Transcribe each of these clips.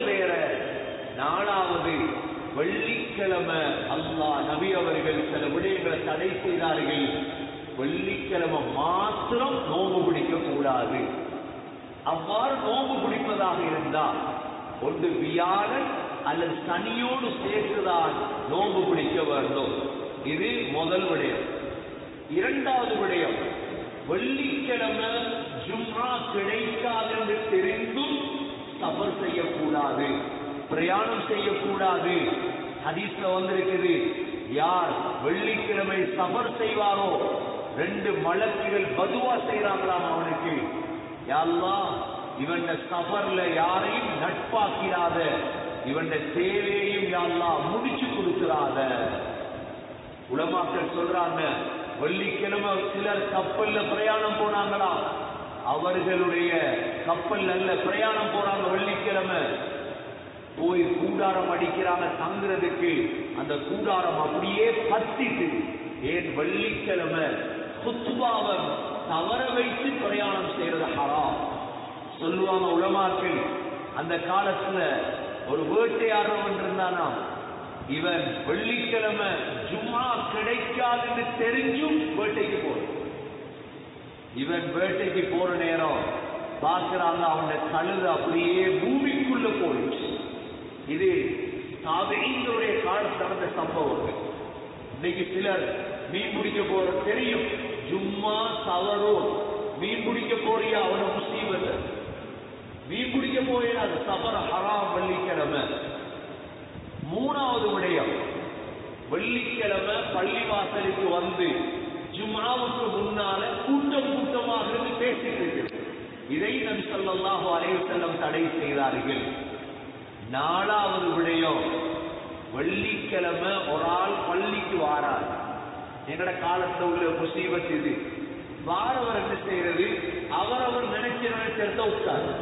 வேற நாலாவது வெள்ளிக்கிழமை அல்லாஹ் நபி அவர்கள் சில விடயங்களை தடை செய்தார்கள் வெள்ளிக்கிழமை மாத்திரம் நோம்பு பிடிக்க கூடாது அவ்வாறு நோம்பு பிடிப்பதாக இருந்தால் ஒன்று வியாழன் அல்லது சனியோடு சேர்த்துதான் நோம்பு பிடிக்க வேண்டும் இது முதல் விடயம் இரண்டாவது விடயம் வெள்ளிக்கிழமை ஜும்மா கிடைக்காது என்று தெரிந்தும் சபர் செய்யக்கூடாது பிரயாணம் செய்யக்கூடாது ஹதீஸ்ல வந்திருக்குது யார் வெள்ளிக்கிழமை சபர் செய்வாரோ ரெண்டு மலக்குகள் பதுவா செய்யறாங்களாம் அவனுக்கு யாழ்லா இவன் சபர்ல யாரையும் நட்பாக்கிறாத இவன் தேவையையும் யாழ்லா முடிச்சு கொடுக்கிறாத உலமாக்கள் சொல்றாங்க வெள்ளிக்கிழமை சிலர் கப்பல்ல பிரயாணம் போனாங்களா அவர்களுடைய கப்பல் நல்ல பிரயாணம் போறாங்க வெள்ளிக்கிழமை போய் கூடாரம் அடிக்கிறாங்க தங்குறதுக்கு அந்த கூடாரம் அப்படியே பத்திட்டு ஏன் வெள்ளிக்கிழமை குத்துபாவை தவற வைத்து பிரயாணம் செய்யறது ஹராம் சொல்லுவாங்க உலமாக்கள் அந்த காலத்துல ஒரு வேட்டையாடுறவன் இருந்தானா இவன் வெள்ளிக்கிழமை ஜும்மா கிடைக்காதுன்னு தெரிஞ்சும் வேட்டைக்கு போறான் இவன் வேட்டைக்கு போற நேரம் பார்க்கிறாங்க அவன கழுது அப்படியே பூமிக்குள்ள போயிடுச்சு இது தாபீங்களுடைய காலத்தில் நடந்த சம்பவம் இன்னைக்கு சிலர் மீன் பிடிக்க போற தெரியும் ஜும்மா தவறோ மீன் பிடிக்க போறியா அவன முசீபத்தை மீன் பிடிக்க போயிடா அது சபர ஹராம் வெள்ளிக்கிழமை மூணாவது விடயம் வெள்ளிக்கிழமை பள்ளிவாசலுக்கு வந்து ஜும்மாவுக்கு முன்னால கூட்டம் கூட்டமாக இருந்து பேசிட்டு இருக்கு இதை நபி ஸல்லல்லாஹு அலைஹி வஸல்லம் தடை செய்தார்கள் நாலாவது விடயம் வெள்ளிக்கிழமை ஒரு ஆள் பள்ளிக்கு வாரார் எங்கட காலத்துல உள்ள முசீபத் இது வாரவர் என்ன செய்யறது அவரவர் நினைச்ச நினைச்சத உட்கார்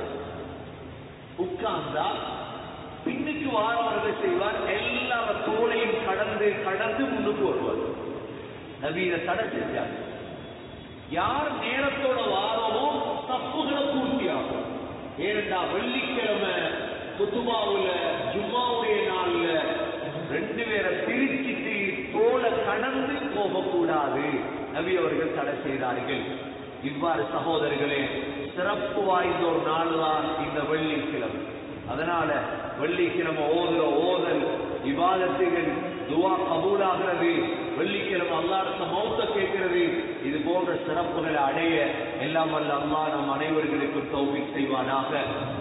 உட்கார்ந்தா பின்னுக்கு வாரவர்கள் செய்வார் எல்லா தோளையும் கடந்து கடந்து முன்னுக்கு வருவார் நபி இதை தடை செஞ்சார் யார் நேரத்தோட வாரமோ தப்புகளை பூர்த்தியாகும் ஏனென்றா வெள்ளிக்கிழமை குத்துபாவுல ஜும்மாவுடைய நாள்ல ரெண்டு பேரை பிரிச்சுட்டு தோலை கடந்து போகக்கூடாது நபி அவர்கள் தடை செய்தார்கள் இவ்வாறு சகோதரர்களே சிறப்பு வாய்ந்த ஒரு நாள் தான் இந்த வெள்ளிக்கிழமை அதனால வெள்ளிக்கிழமை ஓதுற ஓதல் விவாதத்துகள் துவா கபூலாகிறது வெள்ளிக்கிழமை அல்லாஹ் மௌத்த கேட்கிறது இது போன்ற சிறப்புகளை அடைய எல்லாம் வல்ல அல்லாஹ் நம் அனைவர்களுக்கும் தௌபிக் செய்வானாக